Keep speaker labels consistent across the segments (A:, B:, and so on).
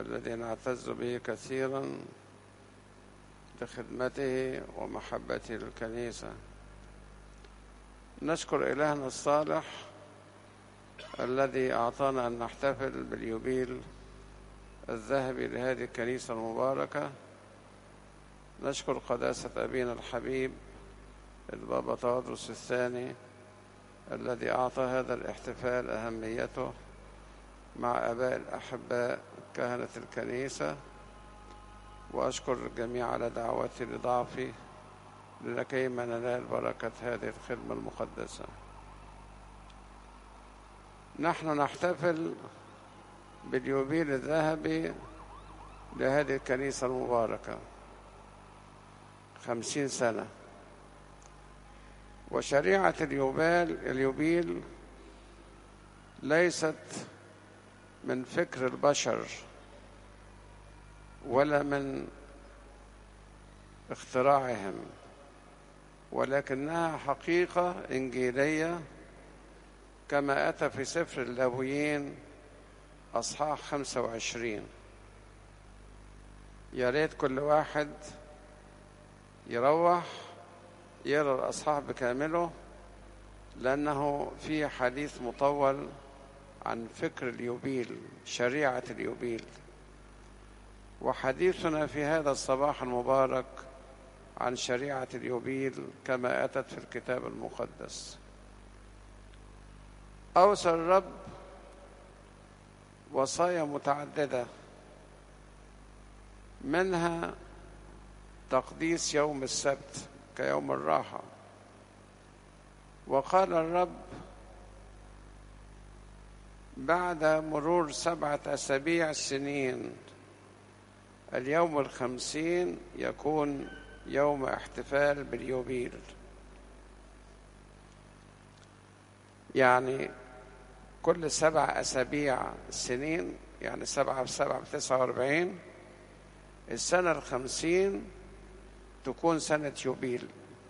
A: الذي نعتز به كثيرا لخدمته ومحبته للكنيسة نشكر إلهنا الصالح الذي أعطانا أن نحتفل باليوبيل الذهبي لهذه الكنيسة المباركة نشكر قداسة أبينا الحبيب البابا تواضرس الثاني الذي أعطى هذا الاحتفال أهميته مع أباء الأحباء كهنة الكنيسة وأشكر الجميع على دعوتي لضعفي لكيما ننال بركة هذه الخدمة المقدسة نحن نحتفل باليوبيل الذهبي لهذه الكنيسة المباركة خمسين سنة وشريعة اليوبال اليوبيل ليست من فكر البشر ولا من اختراعهم ولكنها حقيقة إنجيلية كما أتى في سفر اللاويين أصحاح 25 يا ريت كل واحد يروح يقرا الأصحاح بكامله لأنه في حديث مطول عن فكر اليوبيل شريعة اليوبيل وحديثنا في هذا الصباح المبارك عن شريعة اليوبيل كما أتت في الكتاب المقدس أوصى الرب وصايا متعددة منها تقديس يوم السبت كيوم الراحة وقال الرب بعد مرور سبعة أسابيع سنين اليوم الخمسين يكون يوم احتفال باليوبيل يعني كل سبع أسابيع سنين يعني سبعة في سبعة بتسعة وأربعين السنة الخمسين تكون سنة يوبيل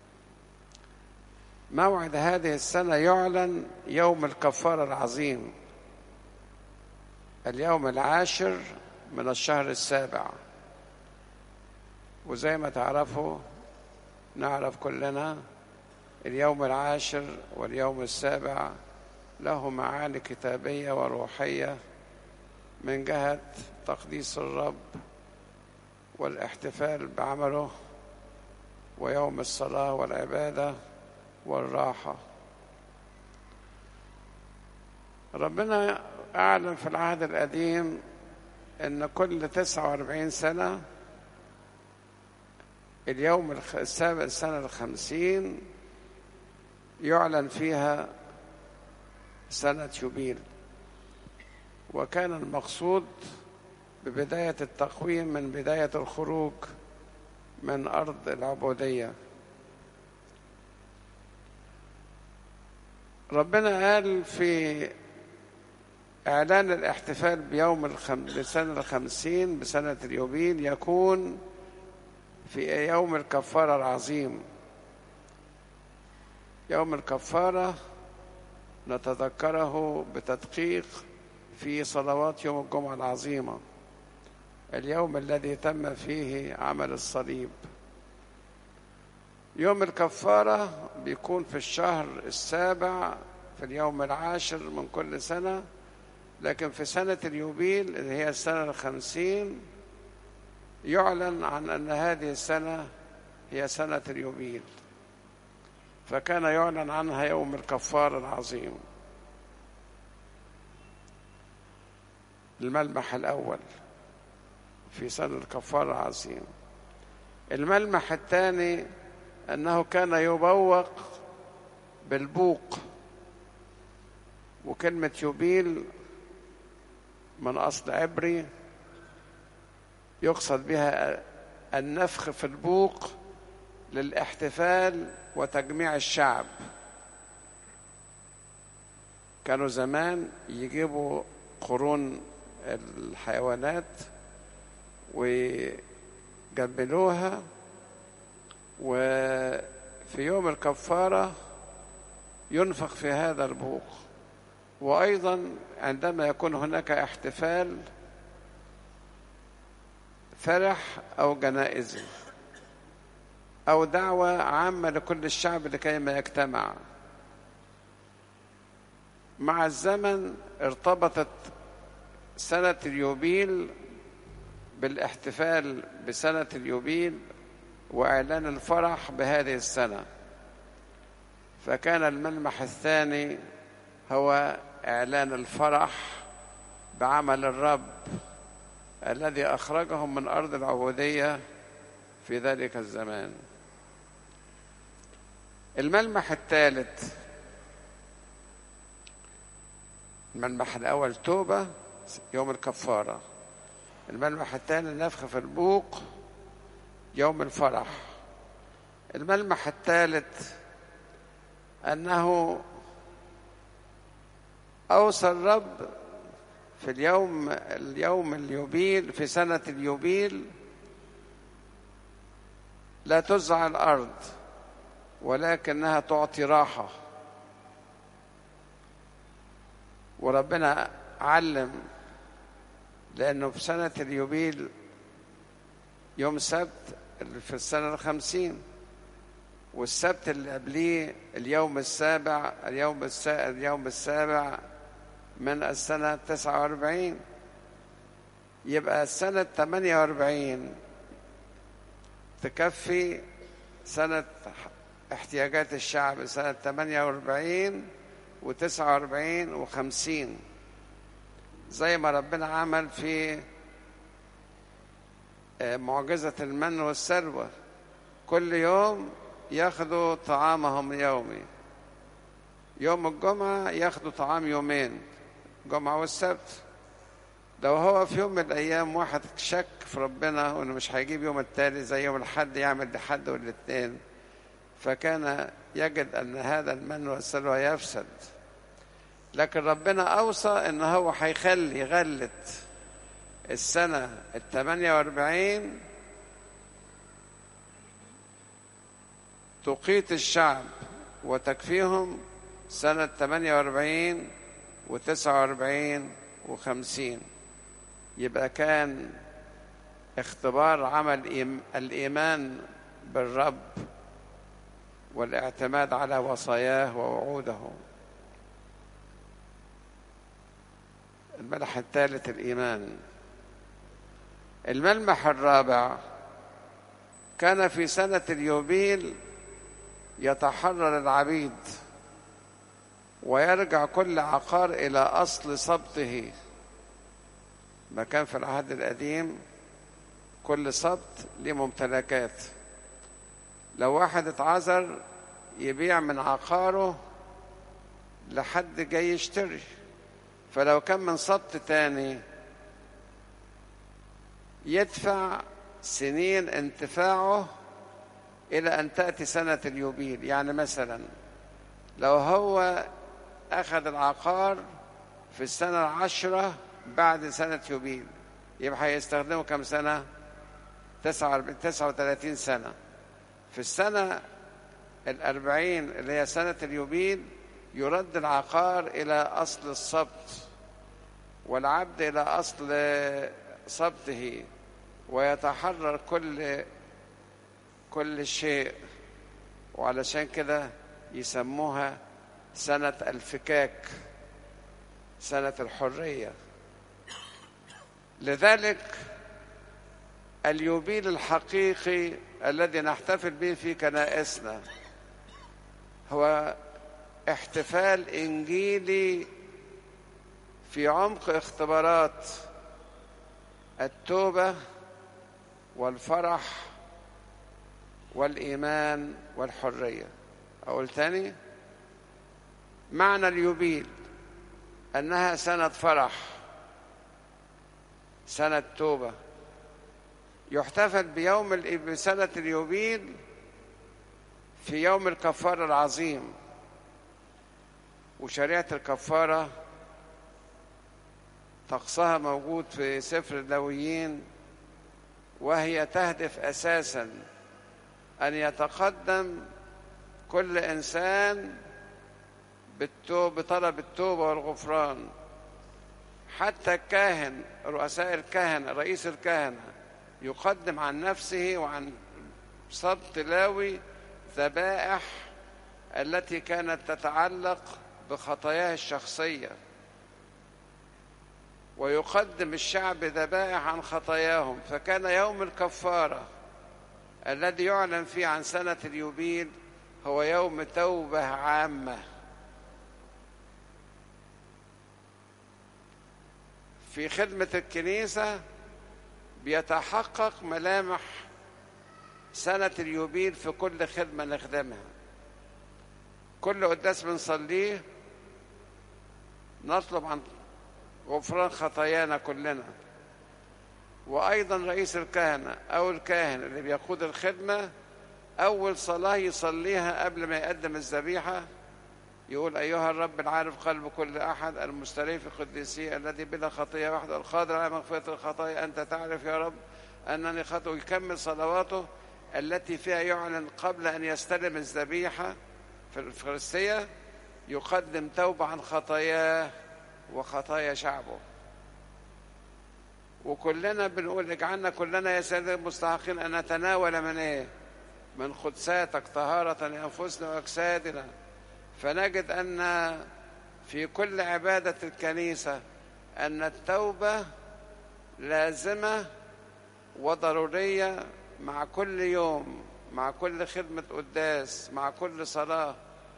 A: موعد هذه السنة يعلن يوم الكفارة العظيم اليوم العاشر من الشهر السابع وزي ما تعرفوا نعرف كلنا اليوم العاشر واليوم السابع له معاني كتابية وروحية من جهة تقديس الرب والاحتفال بعمله ويوم الصلاة والعبادة والراحة ربنا أعلن في العهد القديم أن كل 49 سنة اليوم السابع السنة الخمسين يعلن فيها سنة يوبيل وكان المقصود ببداية التقويم من بداية الخروج من أرض العبودية ربنا قال في إعلان الاحتفال بيوم الخم... بسنة الخمسين بسنة اليوبيل يكون في يوم الكفارة العظيم يوم الكفارة نتذكره بتدقيق في صلوات يوم الجمعة العظيمة اليوم الذي تم فيه عمل الصليب يوم الكفارة بيكون في الشهر السابع في اليوم العاشر من كل سنة لكن في سنة اليوبيل اللي هي السنة الخمسين يعلن عن أن هذه السنة هي سنة اليوبيل فكان يعلن عنها يوم الكفار العظيم الملمح الأول في سنة الكفار العظيم الملمح الثاني أنه كان يبوق بالبوق وكلمة يوبيل من أصل عبري يقصد بها النفخ في البوق للاحتفال وتجميع الشعب كانوا زمان يجيبوا قرون الحيوانات ويجبلوها وفي يوم الكفارة ينفخ في هذا البوق وأيضا عندما يكون هناك احتفال فرح أو جنائزي أو دعوة عامة لكل الشعب لكي ما يجتمع مع الزمن ارتبطت سنة اليوبيل بالاحتفال بسنة اليوبيل وإعلان الفرح بهذه السنة فكان الملمح الثاني هو إعلان الفرح بعمل الرب الذي أخرجهم من أرض العبودية في ذلك الزمان الملمح الثالث الملمح الأول توبة يوم الكفارة الملمح الثاني نفخ في البوق يوم الفرح الملمح الثالث أنه أوصى الرب في اليوم اليوم اليوبيل في سنة اليوبيل لا تزع الأرض ولكنها تعطي راحة وربنا علم لأنه في سنة اليوبيل يوم سبت في السنة الخمسين والسبت اللي قبليه اليوم السابع اليوم السابع اليوم السابع من السنة 49 يبقى السنة 48 تكفي سنة احتياجات الشعب سنة 48 و49 و50 زي ما ربنا عمل في معجزة المن والسلوى كل يوم ياخدوا طعامهم يومي يوم الجمعة ياخدوا طعام يومين الجمعة والسبت لو هو في يوم من الأيام واحد شك في ربنا وإنه مش هيجيب يوم التالي زي يوم الحد يعمل لحد والاثنين فكان يجد أن هذا المن والسلوى يفسد لكن ربنا أوصى إن هو هيخلي يغلت السنة الثمانية واربعين تقيت الشعب وتكفيهم سنة 48 و49 و50 يبقى كان اختبار عمل الإيمان بالرب والاعتماد على وصاياه ووعوده الملح الثالث الإيمان الملمح الرابع كان في سنة اليوبيل يتحرر العبيد ويرجع كل عقار إلى أصل سبطه ما كان في العهد القديم كل سبط ليه ممتلكات لو واحد اتعذر يبيع من عقاره لحد جاي يشتري فلو كان من سبط تاني يدفع سنين انتفاعه إلى أن تأتي سنة اليوبيل يعني مثلا لو هو أخذ العقار في السنة العشرة بعد سنة يوبيل يبقى هيستخدمه كم سنة؟ تسعة وثلاثين سنة في السنة الأربعين اللي هي سنة اليوبيل يرد العقار إلى أصل السبط والعبد إلى أصل سبطه ويتحرر كل كل شيء وعلشان كده يسموها سنة الفكاك سنة الحرية لذلك اليوبيل الحقيقي الذي نحتفل به في كنائسنا هو احتفال انجيلي في عمق اختبارات التوبه والفرح والايمان والحريه اقول تاني معنى اليوبيل انها سنه فرح سنه توبه يحتفل بيوم بسنه اليوبيل في يوم الكفاره العظيم وشريعه الكفاره طقسها موجود في سفر اللاويين وهي تهدف اساسا ان يتقدم كل انسان بالتوب بطلب التوبه والغفران حتى الكاهن رؤساء الكهنه رئيس الكهنه يقدم عن نفسه وعن سبط لاوي ذبائح التي كانت تتعلق بخطاياه الشخصيه ويقدم الشعب ذبائح عن خطاياهم فكان يوم الكفاره الذي يعلن فيه عن سنه اليوبيل هو يوم توبه عامه في خدمه الكنيسه بيتحقق ملامح سنه اليوبيل في كل خدمه نخدمها كل قداس بنصليه نطلب عن غفران خطايانا كلنا وايضا رئيس الكهنه او الكاهن اللي بيقود الخدمه اول صلاه يصليها قبل ما يقدم الذبيحه يقول ايها الرب العارف قلب كل احد المستريح في قديسيه الذي بلا خطيه واحده القادر على مغفره الخطايا انت تعرف يا رب انني خطئ ويكمل صلواته التي فيها يعلن قبل ان يستلم الذبيحه في الفرسيه يقدم توبه عن خطاياه وخطايا شعبه وكلنا بنقول اجعلنا كلنا يا سيدي المستحقين ان نتناول من ايه من قدساتك طهارة لأنفسنا وأجسادنا فنجد أن في كل عبادة الكنيسة أن التوبة لازمة وضرورية مع كل يوم مع كل خدمة قداس مع كل صلاة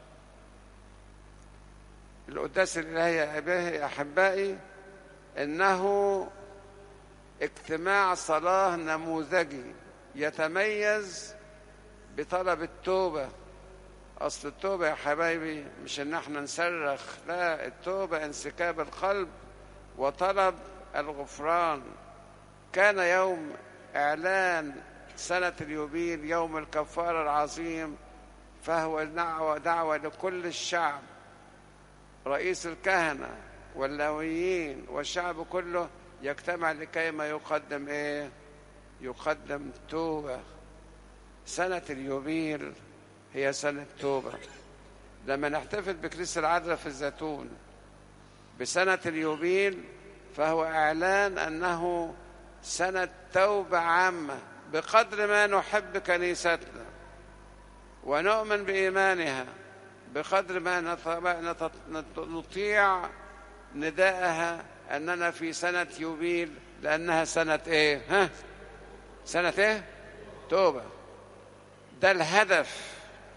A: القداس الإلهي يا أحبائي إنه اجتماع صلاة نموذجي يتميز بطلب التوبة أصل التوبة يا حبايبي مش إن احنا نصرخ لا التوبة انسكاب القلب وطلب الغفران كان يوم إعلان سنة اليوبيل يوم الكفارة العظيم فهو دعوة, دعوة لكل الشعب رئيس الكهنة واللاويين والشعب كله يجتمع لكي ما يقدم ايه يقدم توبة سنة اليوبيل هي سنة توبة لما نحتفل بكريس العذراء في الزيتون بسنة اليوبيل فهو إعلان أنه سنة توبة عامة بقدر ما نحب كنيستنا ونؤمن بإيمانها بقدر ما نطيع نداءها أننا في سنة يوبيل لأنها سنة إيه؟ ها؟ سنة إيه؟ توبة ده الهدف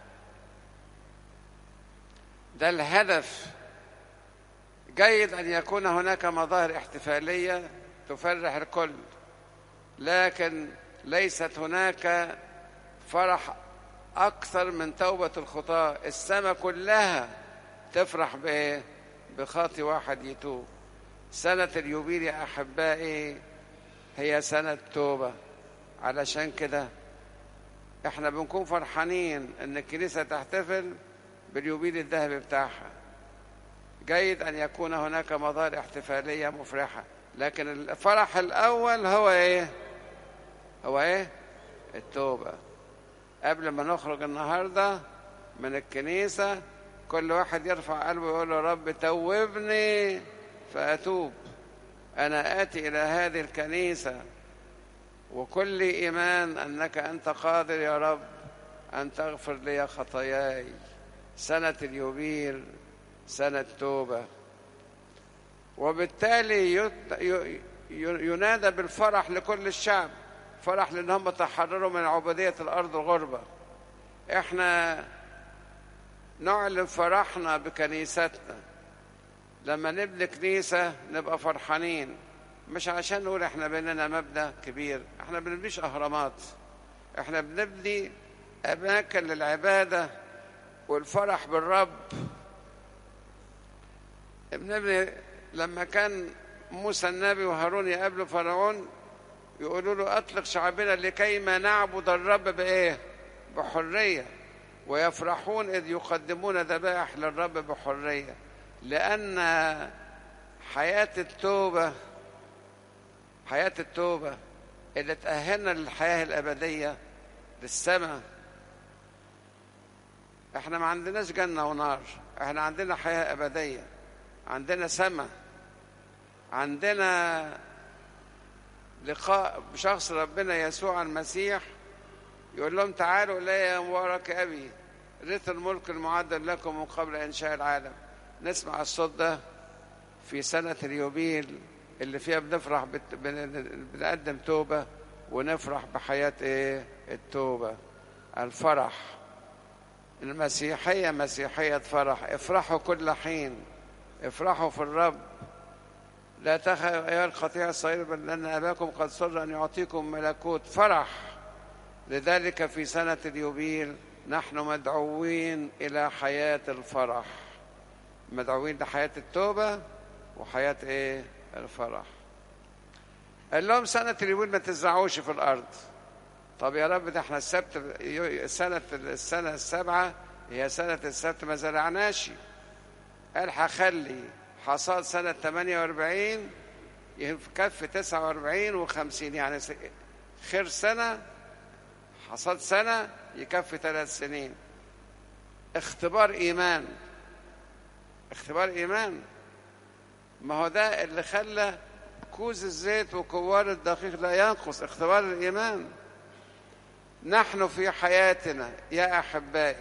A: ده الهدف جيد أن يكون هناك مظاهر احتفالية تفرح الكل لكن ليست هناك فرح أكثر من توبة الخطاة السماء كلها تفرح بإيه؟ بخاطي واحد يتوب سنة اليوبيل يا أحبائي هي سنة توبة علشان كده احنا بنكون فرحانين ان الكنيسة تحتفل باليوبيل الذهبي بتاعها جيد ان يكون هناك مظاهر احتفالية مفرحة لكن الفرح الاول هو ايه هو ايه التوبة قبل ما نخرج النهاردة من الكنيسة كل واحد يرفع قلبه ويقول له رب توبني فأتوب أنا آتي إلى هذه الكنيسة وكل إيمان أنك أنت قادر يا رب أن تغفر لي خطاياي سنة اليوبيل سنة توبة وبالتالي ينادى بالفرح لكل الشعب فرح لأنهم تحرروا من عبودية الأرض الغربة احنا نعلن فرحنا بكنيستنا لما نبني كنيسة نبقى فرحانين مش عشان نقول احنا بنينا مبنى كبير احنا بنبنيش اهرامات احنا بنبني اماكن للعبادة والفرح بالرب بنبني لما كان موسى النبي وهارون يقابلوا فرعون يقولوا له اطلق شعبنا لكي ما نعبد الرب بايه بحريه ويفرحون اذ يقدمون ذبائح للرب بحريه لأن حياة التوبة حياة التوبة اللي تأهلنا للحياة الأبدية للسماء احنا ما عندناش جنة ونار احنا عندنا حياة أبدية عندنا سماء عندنا لقاء بشخص ربنا يسوع المسيح يقول لهم تعالوا إلي يا مبارك أبي رث الملك المعدل لكم من قبل إنشاء العالم نسمع الصوت ده في سنة اليوبيل اللي فيها بنفرح بت... بن... بنقدم توبة ونفرح بحياة إيه؟ التوبة الفرح المسيحية مسيحية فرح افرحوا كل حين افرحوا في الرب لا تخافوا أيها القطيع الصغير بل لأن أباكم قد سر أن يعطيكم ملكوت فرح لذلك في سنة اليوبيل نحن مدعوين إلى حياة الفرح مدعوين لحياة التوبة وحياة إيه الفرح قال لهم سنة اليوبيل ما تزرعوش في الأرض طب يا رب ده احنا السبت سنة السنة السابعة هي سنة السبت ما زرعناش قال هخلي حصاد سنة 48 يكفي 49 و50 يعني خير سنة حصاد سنة يكفي ثلاث سنين اختبار إيمان اختبار إيمان ما هو ده اللي خلى كوز الزيت وكوار الدقيق لا ينقص اختبار الإيمان نحن في حياتنا يا أحبائي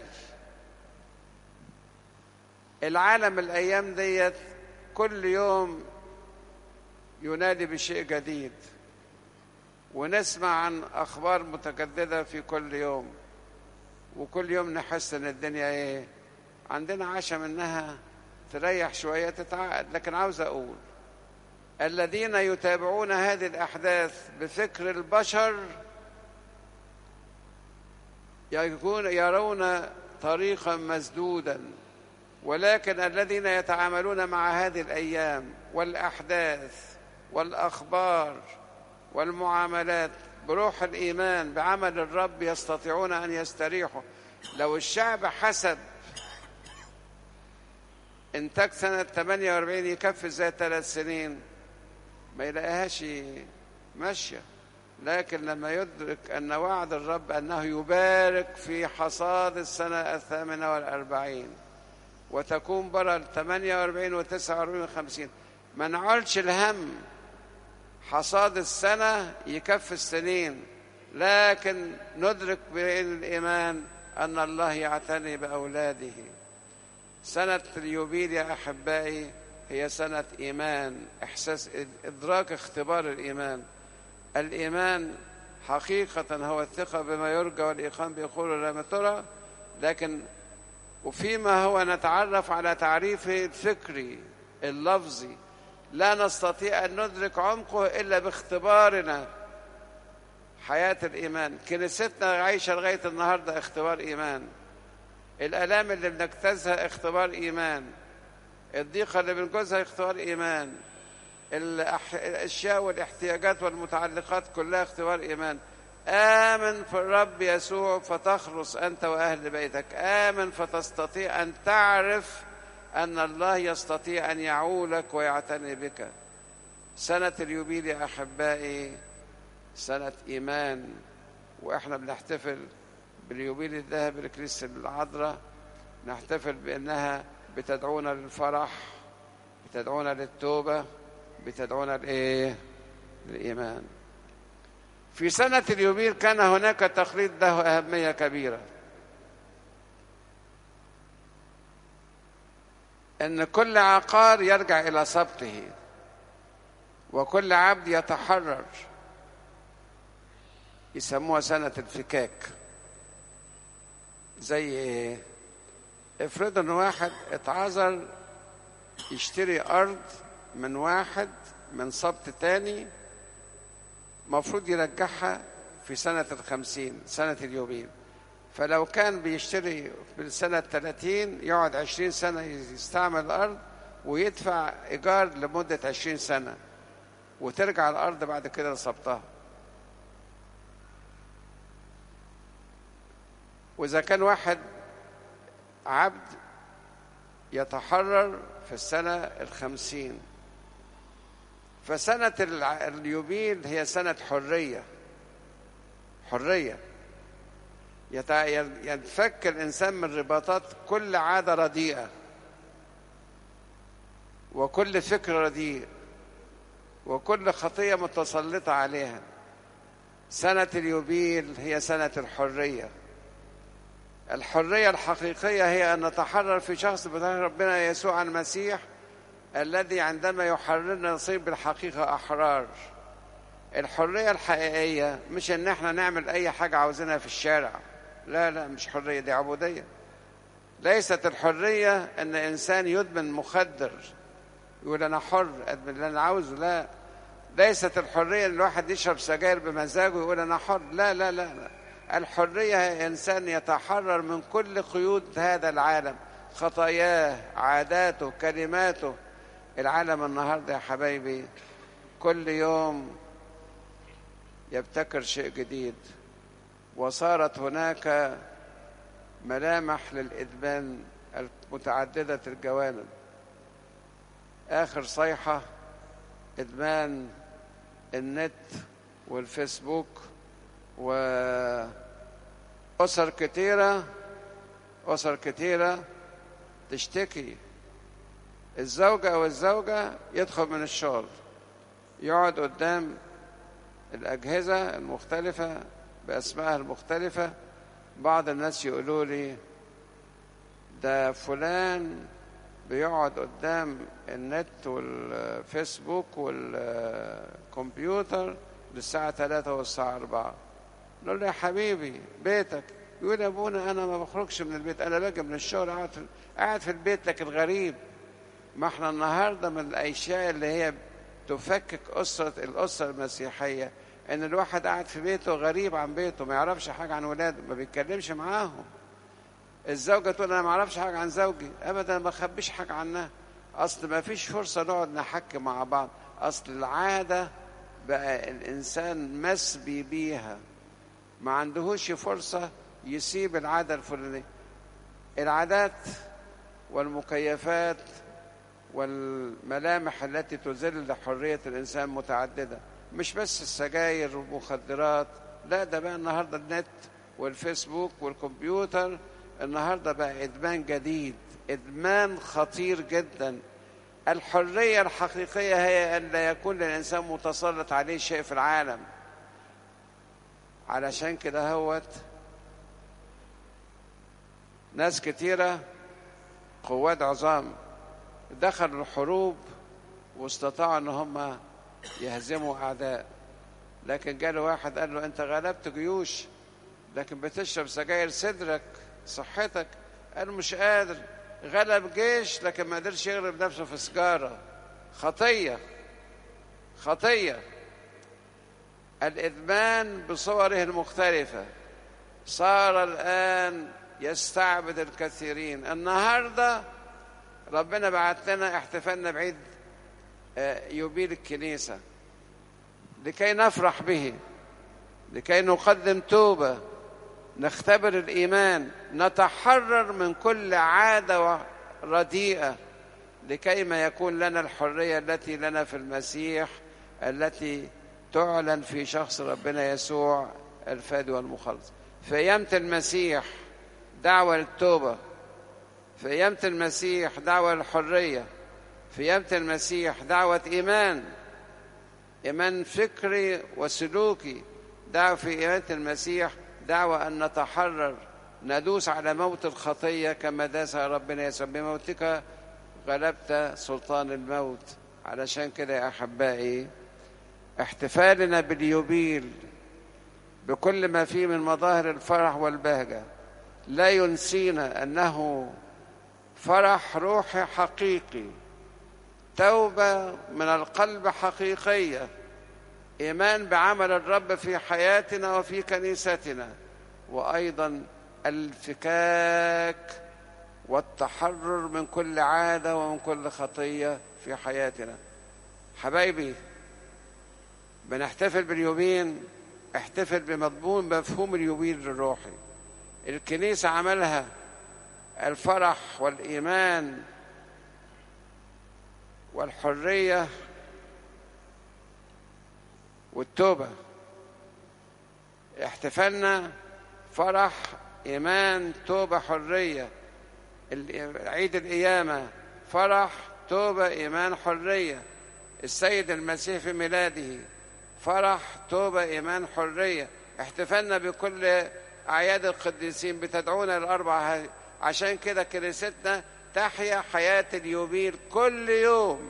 A: العالم الأيام ديت كل يوم ينادي بشيء جديد ونسمع عن أخبار متجددة في كل يوم وكل يوم نحس إن الدنيا إيه عندنا عشم إنها تريح شوية تتعقد لكن عاوز أقول الذين يتابعون هذه الأحداث بفكر البشر يكون يرون طريقا مسدودا ولكن الذين يتعاملون مع هذه الأيام والأحداث والأخبار والمعاملات بروح الإيمان بعمل الرب يستطيعون أن يستريحوا لو الشعب حسب إنتاج سنة 48 يكفي زي ثلاث سنين ما يلاقيهاش ماشية لكن لما يدرك أن وعد الرب أنه يبارك في حصاد السنة الثامنة والأربعين وتكون برا 48 و 49 و 50 ما نعولش الهم حصاد السنة يكفي السنين لكن ندرك بالإيمان أن الله يعتني بأولاده سنة اليوبيل يا أحبائي هي سنة إيمان إحساس إدراك اختبار الإيمان الإيمان حقيقة هو الثقة بما يرجى والإيقان بيقول لما ترى لكن وفيما هو نتعرف على تعريفه الفكري اللفظي لا نستطيع أن ندرك عمقه إلا باختبارنا حياة الإيمان كنيستنا عايشة لغاية النهاردة اختبار إيمان الآلام اللي بنجتازها اختبار إيمان الضيقة اللي بنجوزها اختبار إيمان الأشياء والاحتياجات والمتعلقات كلها اختبار إيمان آمن في الرب يسوع فتخلص أنت وأهل بيتك آمن فتستطيع أن تعرف أن الله يستطيع أن يعولك ويعتني بك سنة اليوبيل يا أحبائي سنة إيمان وإحنا بنحتفل باليوبيل الذهبي لكنيسة العذراء نحتفل بأنها بتدعونا للفرح بتدعونا للتوبة بتدعونا لإيه؟ للإيمان في سنة اليوبيل كان هناك تقليد له أهمية كبيرة أن كل عقار يرجع إلى سبطه وكل عبد يتحرر يسموها سنة الفكاك زي ايه افرض ان واحد اتعذر يشتري ارض من واحد من سبط تاني مفروض يرجعها في سنة الخمسين سنة اليوبيل فلو كان بيشتري في سنة 30 يقعد 20 سنة يستعمل الأرض ويدفع إيجار لمدة 20 سنة وترجع الأرض بعد كده لصبتها وإذا كان واحد عبد يتحرر في السنة الخمسين فسنة اليوبيل هي سنة حرية حرية ينفك الإنسان من رباطات كل عادة رديئة وكل فكر رديء وكل خطية متسلطة عليها سنة اليوبيل هي سنة الحرية الحرية الحقيقية هي أن نتحرر في شخص بتاع ربنا يسوع المسيح الذي عندما يحررنا نصير بالحقيقة أحرار الحرية الحقيقية مش إن إحنا نعمل أي حاجة عاوزينها في الشارع لا لا مش حرية دي عبودية ليست الحرية إن إنسان يدمن مخدر يقول أنا حر أدمن اللي أنا عاوزه لا ليست الحرية إن الواحد يشرب سجاير بمزاجه ويقول أنا حر لا لا لا, لا. الحرية هي إنسان يتحرر من كل قيود هذا العالم خطاياه عاداته كلماته العالم النهاردة يا حبايبي كل يوم يبتكر شيء جديد وصارت هناك ملامح للإدمان المتعددة الجوانب آخر صيحة إدمان النت والفيسبوك وأسر كتيرة أسر كتيرة تشتكي الزوجة أو الزوجة يدخل من الشغل يقعد قدام الأجهزة المختلفة بأسمائها المختلفة بعض الناس يقولوا لي ده فلان بيقعد قدام النت والفيسبوك والكمبيوتر للساعة ثلاثة والساعة أربعة نقول له يا حبيبي بيتك يقول يا ابونا أنا ما بخرجش من البيت أنا باجي من الشغل قاعد في, قاعد في البيت لكن غريب ما احنا النهاردة من الأشياء اللي هي تفكك أسرة الأسرة المسيحية إن الواحد قاعد في بيته غريب عن بيته ما يعرفش حاجة عن ولاده ما بيتكلمش معاهم الزوجة تقول أنا ما أعرفش حاجة عن زوجي أبدا ما أخبيش حاجة عنها أصل ما فيش فرصة نقعد نحكي مع بعض أصل العادة بقى الإنسان مسبي بيها ما عندهوش فرصة يسيب العادة الفلانية العادات والمكيفات والملامح التي تذل حرية الإنسان متعددة مش بس السجاير والمخدرات لا ده بقى النهاردة النت والفيسبوك والكمبيوتر النهاردة بقى إدمان جديد إدمان خطير جدا الحرية الحقيقية هي أن لا يكون للإنسان متسلط عليه شيء في العالم علشان كده هوت ناس كتيرة قوات عظام دخلوا الحروب واستطاعوا ان هم يهزموا اعداء لكن جاله واحد قال له انت غلبت جيوش لكن بتشرب سجاير صدرك صحتك قال مش قادر غلب جيش لكن ما قدرش يغلب نفسه في سجارة خطية خطية الإدمان بصوره المختلفة صار الآن يستعبد الكثيرين النهارده ربنا بعت لنا احتفالنا بعيد يوبيل الكنيسة لكي نفرح به لكي نقدم توبة نختبر الإيمان نتحرر من كل عادة رديئة لكي ما يكون لنا الحرية التي لنا في المسيح التي تعلن في شخص ربنا يسوع الفادي والمخلص في أيامة المسيح دعوة للتوبة في أيامة المسيح دعوة للحرية في أيامة المسيح دعوة إيمان إيمان فكري وسلوكي دعوة في أيامة المسيح دعوة أن نتحرر ندوس على موت الخطية كما داس ربنا يسوع بموتك غلبت سلطان الموت علشان كده يا أحبائي احتفالنا باليوبيل بكل ما فيه من مظاهر الفرح والبهجة لا ينسينا أنه فرح روحي حقيقي توبة من القلب حقيقية إيمان بعمل الرب في حياتنا وفي كنيستنا وأيضا الفكاك والتحرر من كل عادة ومن كل خطية في حياتنا حبايبي بنحتفل باليوبين احتفل بمضمون مفهوم اليوبيل الروحي الكنيسة عملها الفرح والإيمان والحرية والتوبة احتفالنا فرح إيمان توبة حرية عيد القيامة فرح توبة إيمان حرية السيد المسيح في ميلاده فرح توبة إيمان حرية احتفلنا بكل أعياد القديسين بتدعونا الأربع عشان كده كنيستنا تحيا حياة اليوبيل كل يوم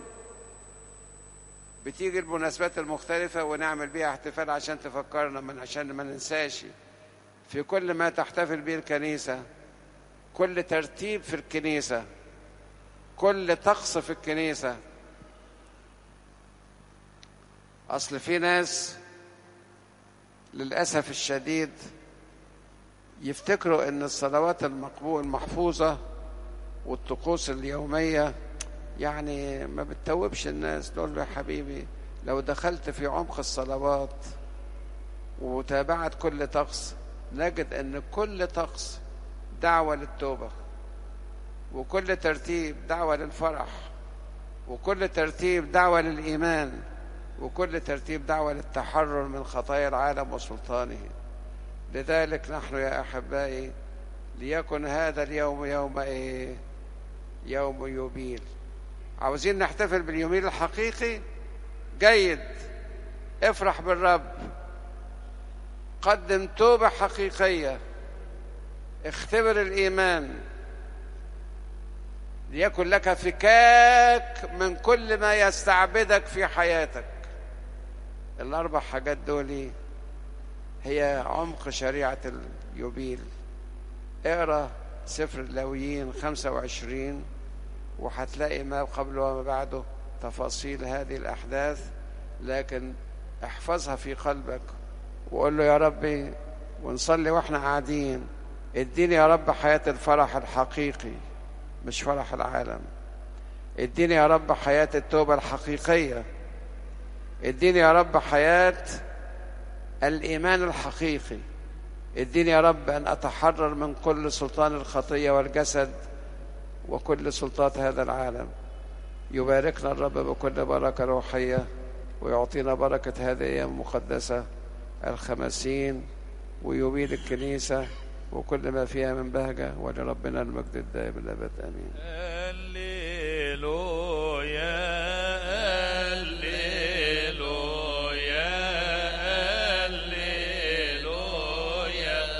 A: بتيجي المناسبات المختلفة ونعمل بيها احتفال عشان تفكرنا من عشان ما ننساش في كل ما تحتفل به الكنيسة كل ترتيب في الكنيسة كل طقس في الكنيسة أصل في ناس للأسف الشديد يفتكروا أن الصلوات المقبول المحفوظة والطقوس اليومية يعني ما بتتوبش الناس تقول له يا حبيبي لو دخلت في عمق الصلوات وتابعت كل طقس نجد ان كل طقس دعوة للتوبة وكل ترتيب دعوة للفرح وكل ترتيب دعوة للإيمان وكل ترتيب دعوة للتحرر من خطايا العالم وسلطانه لذلك نحن يا أحبائي ليكن هذا اليوم يوم إيه يوم يوبيل عاوزين نحتفل باليوميل الحقيقي جيد افرح بالرب قدم توبة حقيقية اختبر الإيمان ليكن لك فكاك من كل ما يستعبدك في حياتك الأربع حاجات دول هي عمق شريعة اليوبيل اقرأ سفر اللاويين 25 وهتلاقي ما قبل وما بعده تفاصيل هذه الأحداث لكن احفظها في قلبك وقول له يا ربي ونصلي واحنا قاعدين اديني يا رب حياة الفرح الحقيقي مش فرح العالم اديني يا رب حياة التوبة الحقيقية اديني يا رب حياة الإيمان الحقيقي اديني يا رب أن أتحرر من كل سلطان الخطية والجسد وكل سلطات هذا العالم يباركنا الرب بكل بركة روحية ويعطينا بركة هذه الأيام المقدسة الخمسين ويبيد الكنيسة وكل ما فيها من بهجة ولربنا المجد الدائم الأبد آمين
B: هللويا